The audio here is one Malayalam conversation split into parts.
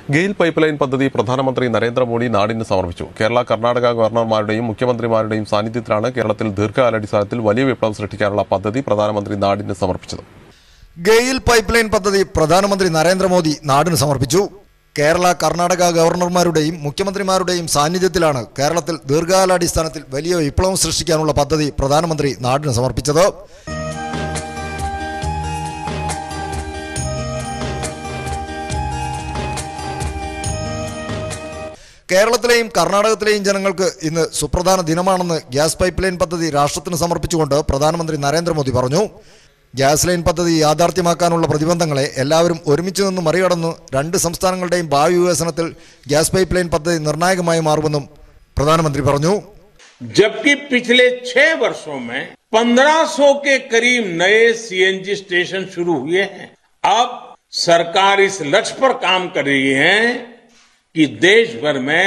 ഗെയിൽ പൈപ്പ് ലൈൻ പദ്ധതി പ്രധാനമന്ത്രി നരേന്ദ്രമോദി നാടിന് സമർപ്പിച്ചു കേരള കർണാടക ഗവർണർമാരുടെയും മുഖ്യമന്ത്രിമാരുടെയും സാന്നിധ്യത്തിലാണ് കേരളത്തിൽ ദീർഘകാലാടിസ്ഥാനത്തിൽ വലിയ വിപ്ലവം സൃഷ്ടിക്കാനുള്ള പദ്ധതി പ്രധാനമന്ത്രി നാടിന് സമർപ്പിച്ചത് ഗെയിൽ പൈപ്പ് ലൈൻ പദ്ധതി പ്രധാനമന്ത്രി നരേന്ദ്രമോദി നാടിന് സമർപ്പിച്ചു കേരള കർണാടക ഗവർണർമാരുടെയും മുഖ്യമന്ത്രിമാരുടെയും സാന്നിധ്യത്തിലാണ് കേരളത്തിൽ ദീർഘകാലാടിസ്ഥാനത്തിൽ വലിയ വിപ്ലവം സൃഷ്ടിക്കാനുള്ള പദ്ധതി പ്രധാനമന്ത്രി നാടിന് സമർപ്പിച്ചത് കേരളത്തിലെയും കർണാടകത്തിലെയും ജനങ്ങൾക്ക് ഇന്ന് സുപ്രധാന ദിനമാണെന്ന് ഗ്യാസ് പൈപ്പ് ലൈൻ പദ്ധതി രാഷ്ട്രത്തിന് സമർപ്പിച്ചുകൊണ്ട് പ്രധാനമന്ത്രി നരേന്ദ്രമോദി പറഞ്ഞു ഗ്യാസ് ലൈൻ പദ്ധതി യാഥാർത്ഥ്യമാക്കാനുള്ള പ്രതിബന്ധങ്ങളെ എല്ലാവരും ഒരുമിച്ച് നിന്ന് മറികടന്ന് രണ്ട് സംസ്ഥാനങ്ങളുടെയും ഭാവി വികസനത്തിൽ ഗ്യാസ് പൈപ്പ് ലൈൻ പദ്ധതി നിർണായകമായി മാറുമെന്നും പ്രധാനമന്ത്രി പറഞ്ഞു जबकि पिछले छह वर्षों में 1500 के करीब नए सीएनजी स्टेशन शुरू हुए हैं अब सरकार इस लक्ष्य पर काम कर रही है कि देश भर में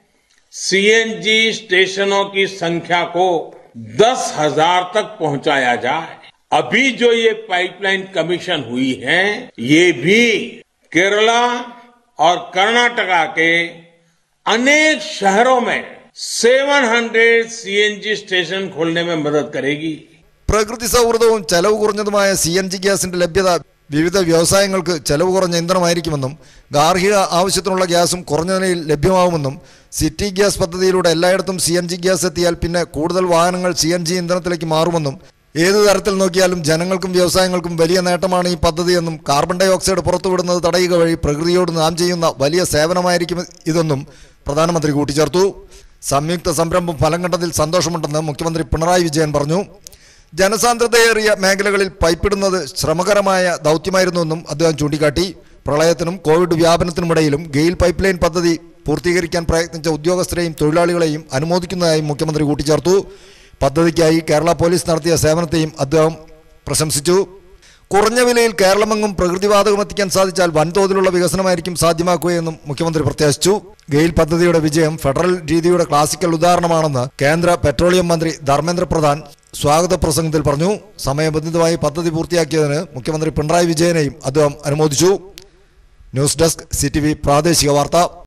सीएनजी स्टेशनों की संख्या को दस हजार तक पहुंचाया जाए अभी जो ये पाइपलाइन कमीशन हुई है ये भी केरला और कर्नाटका के अनेक शहरों में 700 सीएनजी स्टेशन खोलने में मदद करेगी പ്രകൃതി സൗഹൃദവും ചെലവ് കുറഞ്ഞതുമായ സി എൻ ജി ഗ്യാസിന്റെ ലഭ്യത വിവിധ വ്യവസായങ്ങൾക്ക് ചെലവ് കുറഞ്ഞ ഇന്ധനമായിരിക്കുമെന്നും ഗാർഹിക ആവശ്യത്തിനുള്ള ഗ്യാസും കുറഞ്ഞ നിലയിൽ ലഭ്യമാവുമെന്നും സിറ്റി ഗ്യാസ് പദ്ധതിയിലൂടെ എല്ലായിടത്തും സി എൻ ജി ഗ്യാസ് എത്തിയാൽ പിന്നെ കൂടുതൽ വാഹനങ്ങൾ സി എൻ ജി ഇന്ധനത്തിലേക്ക് മാറുമെന്നും ഏത് തരത്തിൽ നോക്കിയാലും ജനങ്ങൾക്കും വ്യവസായങ്ങൾക്കും വലിയ നേട്ടമാണ് ഈ പദ്ധതിയെന്നും കാർബൺ ഡൈ ഓക്സൈഡ് പുറത്തുവിടുന്നത് തടയുക വഴി പ്രകൃതിയോട് നാം ചെയ്യുന്ന വലിയ സേവനമായിരിക്കും ഇതെന്നും പ്രധാനമന്ത്രി കൂട്ടിച്ചേർത്തു സംയുക്ത സംരംഭം ഫലം കണ്ടതിൽ സന്തോഷമുണ്ടെന്ന് മുഖ്യമന്ത്രി പിണറായി വിജയൻ പറഞ്ഞു ജനസാന്ദ്രതയേറിയ മേഖലകളിൽ പൈപ്പിടുന്നത് ശ്രമകരമായ ദൗത്യമായിരുന്നുവെന്നും അദ്ദേഹം ചൂണ്ടിക്കാട്ടി പ്രളയത്തിനും കോവിഡ് വ്യാപനത്തിനുമിടയിലും ഗെയിൽ പൈപ്പ് ലൈൻ പദ്ധതി പൂർത്തീകരിക്കാൻ പ്രയത്നിച്ച ഉദ്യോഗസ്ഥരെയും തൊഴിലാളികളെയും അനുമോദിക്കുന്നതായും മുഖ്യമന്ത്രി കൂട്ടിച്ചേർത്തു പദ്ധതിക്കായി കേരള പോലീസ് നടത്തിയ സേവനത്തെയും അദ്ദേഹം പ്രശംസിച്ചു കുറഞ്ഞ വിലയിൽ കേരളമെങ്ങും പ്രകൃതിവാതകം എത്തിക്കാൻ സാധിച്ചാൽ വൻതോതിലുള്ള വികസനമായിരിക്കും സാധ്യമാക്കുകയെന്നും മുഖ്യമന്ത്രി പ്രത്യാശിച്ചു ഗെയിൽ പദ്ധതിയുടെ വിജയം ഫെഡറൽ രീതിയുടെ ക്ലാസിക്കൽ ഉദാഹരണമാണെന്ന് കേന്ദ്ര പെട്രോളിയം മന്ത്രി ധർമ്മേന്ദ്ര പ്രധാൻ സ്വാഗത പ്രസംഗത്തിൽ പറഞ്ഞു സമയബന്ധിതമായി പദ്ധതി പൂർത്തിയാക്കിയതിന് മുഖ്യമന്ത്രി പിണറായി വിജയനെയും അദ്ദേഹം അനുമോദിച്ചു ന്യൂസ് ഡെസ്ക് സി പ്രാദേശിക വാർത്ത